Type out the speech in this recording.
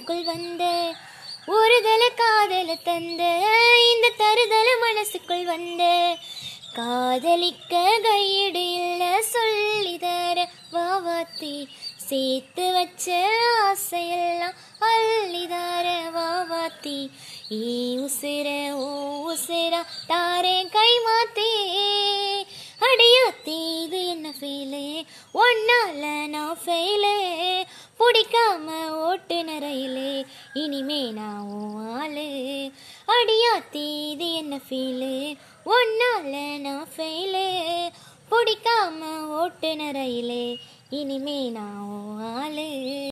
மனசுக்குள் வந்த ஒருதல காதல தந்த இந்த தருதல மனசுக்குள் வந்த காதலிக்க கையிடு இல்ல சொல்லி தர வாவாத்தி சேர்த்து வச்ச ஆசையெல்லாம் அள்ளிதார வாவாத்தி ஈ உசிர ஓ உசிரா தாரே கை மாத்தே அடியாத்தி இது என்ன ஃபீலு ஒன்னால நான் ஃபெயிலு பிடிக்காம ஓட்டுன ரயிலு இனிமே நான் உன் ஆளு அடியாத்தி இது என்ன ஃபீலு ஒன்னால நான் ஃபெயிலு பிடிக்காம ஓட்டுன ரயிலு இனிமே நான் உன் ஆளு